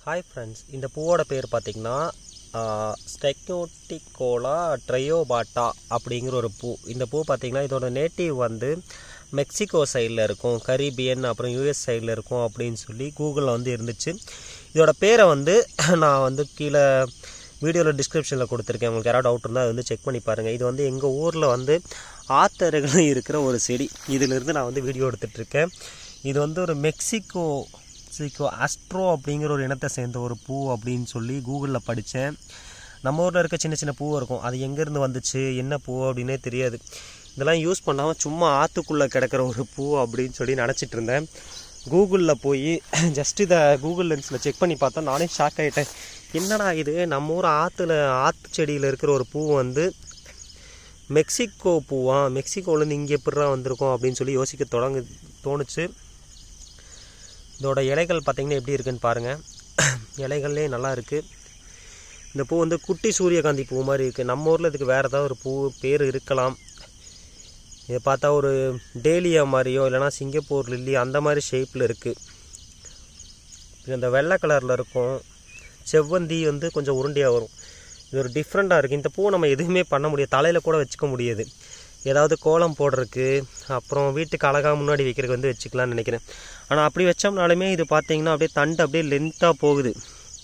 hi friends இந்த பூவோட பேர் பார்த்தீங்கன்னா ஸ்டெக்னோட்டிகோலா ட்ரையோபாட்டா அப்படிங்கிற ஒரு பூ இந்த பூ பார்த்தீங்கன்னா இதோட நேட்டிவ் வந்து மெக்சிகோ சைடில் இருக்கும் கரீபியன் அப்புறம் யூஎஸ் சைடில் இருக்கும் அப்படின்னு சொல்லி கூகுளில் வந்து இருந்துச்சு இதோட பேரை வந்து நான் வந்து கீழே வீடியோவில் டிஸ்கிரிப்ஷனில் கொடுத்துருக்கேன் உங்களுக்கு யாராவது டவுட் இருந்தால் அது வந்து செக் பண்ணி பாருங்கள் இது வந்து எங்கள் ஊரில் வந்து ஆத்தருகளும் இருக்கிற ஒரு செடி இதிலிருந்து நான் வந்து வீடியோ எடுத்துகிட்ருக்கேன் இது வந்து ஒரு மெக்சிகோ மெக்சிகோ ஆஸ்ட்ரோ அப்படிங்கிற ஒரு இனத்தை சேர்ந்த ஒரு பூ அப்படின்னு சொல்லி கூகுளில் படித்தேன் நம்ம ஊரில் இருக்க சின்ன சின்ன பூ இருக்கும் அது எங்கேருந்து வந்துச்சு என்ன பூ அப்படின்னே தெரியாது இதெல்லாம் யூஸ் பண்ணாமல் சும்மா ஆற்றுக்குள்ளே கிடக்கிற ஒரு பூ அப்படின்னு சொல்லி நினச்சிட்டு இருந்தேன் கூகுளில் போய் ஜஸ்ட் இதை கூகுள் லென்ஸில் செக் பண்ணி பார்த்தா நானே ஷாக் ஆகிட்டேன் என்னடா இது நம்ம ஊர் ஆற்றுல ஆற்று செடியில் இருக்கிற ஒரு பூ வந்து மெக்சிகோ பூவா மெக்சிகோலேருந்து இங்கே எப்படிரா வந்திருக்கோம் அப்படின்னு சொல்லி யோசிக்க தொடங்கு தோணுச்சு இதோட இலைகள் பார்த்தீங்கன்னா எப்படி இருக்குன்னு பாருங்கள் இலைகள்லே நல்லா இருக்குது இந்த பூ வந்து குட்டி சூரியகாந்தி பூ மாதிரி இருக்குது நம்ம ஊரில் இதுக்கு வேறு ஏதாவது ஒரு பூ பேர் இருக்கலாம் இதை பார்த்தா ஒரு டேலியா மாதிரியோ இல்லைனா சிங்கப்பூர் லில்லி அந்த மாதிரி ஷேப்பில் இருக்குது இது அந்த வெள்ளை கலரில் இருக்கும் செவ்வந்தி வந்து கொஞ்சம் உருண்டையாக வரும் இது ஒரு டிஃப்ரெண்ட்டாக இருக்குது இந்த பூ நம்ம எதுவுமே பண்ண முடியாது தலையில் கூட வச்சுக்க முடியாது ஏதாவது கோலம் போடுறதுக்கு அப்புறம் வீட்டுக்கு அழகாக முன்னாடி வைக்கிறதுக்கு வந்து வச்சுக்கலாம்னு நினைக்கிறேன் ஆனால் அப்படி வச்சோம்னாலுமே இது பார்த்தீங்கன்னா அப்படியே தண்டு அப்படியே லென்த்தாக போகுது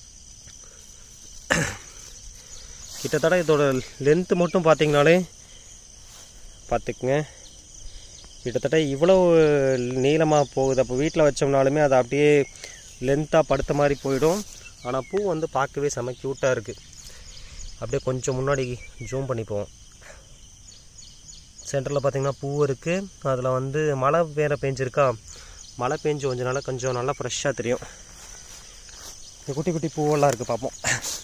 கிட்டத்தட்ட இதோட லென்த்து மட்டும் பார்த்தீங்கனாலே பார்த்துக்குங்க கிட்டத்தட்ட இவ்வளோ நீளமாக போகுது அப்போ வீட்டில் வச்சோம்னாலுமே அது அப்படியே லென்த்தாக படுத்த மாதிரி போயிடும் ஆனால் பூ வந்து பார்க்கவே செம க்யூட்டாக இருக்குது அப்படியே கொஞ்சம் முன்னாடி ஜூம் பண்ணி போவோம் சென்டரில் பார்த்தீங்கன்னா பூ இருக்குது அதில் வந்து மழை வேற பெஞ்சிருக்கா மழை பெஞ்சு கொஞ்ச நாள் கொஞ்சம் நல்லா ஃப்ரெஷ்ஷாக தெரியும் இந்த குட்டி குட்டி பூவெல்லாம் இருக்குது பார்ப்போம்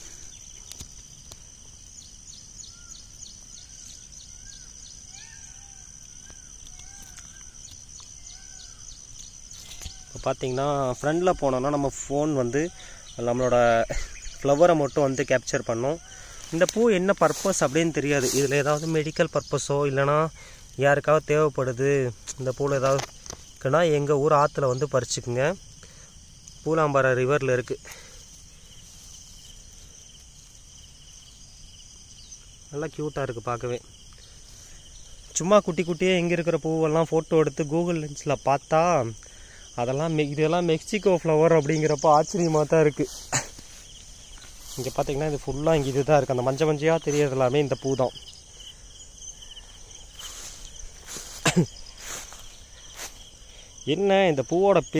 இப்போ பார்த்தீங்கன்னா ஃப்ரண்டில் போனோன்னா நம்ம ஃபோன் வந்து நம்மளோட ஃப்ளவரை மட்டும் வந்து கேப்சர் பண்ணோம் இந்த பூ என்ன பர்பஸ் அப்படின்னு தெரியாது இதில் ஏதாவது மெடிக்கல் பர்பஸோ இல்லைனா யாருக்காவது தேவைப்படுது இந்த பூவில் ஏதாவது இருக்குன்னா எங்கள் ஊர் ஆற்றுல வந்து பறிச்சுக்குங்க பூலாம்பாறை ரிவரில் இருக்குது நல்லா க்யூட்டாக இருக்குது பார்க்கவே சும்மா குட்டி குட்டியே எங்கே இருக்கிற பூவெல்லாம் ஃபோட்டோ எடுத்து கூகுள் லென்ஸில் பார்த்தா அதெல்லாம் மெ இதெல்லாம் மெக்சிகோ ஃப்ளவர் அப்படிங்கிறப்போ ஆச்சரியமாக தான் இருக்குது இங்கே பார்த்தீங்கன்னா இது ஃபுல்லாக இங்கே இதுதான் இருக்குது அந்த மஞ்சள் மஞ்சையாக தெரியறது எல்லாமே இந்த பூ தான் என்ன இந்த பூவோட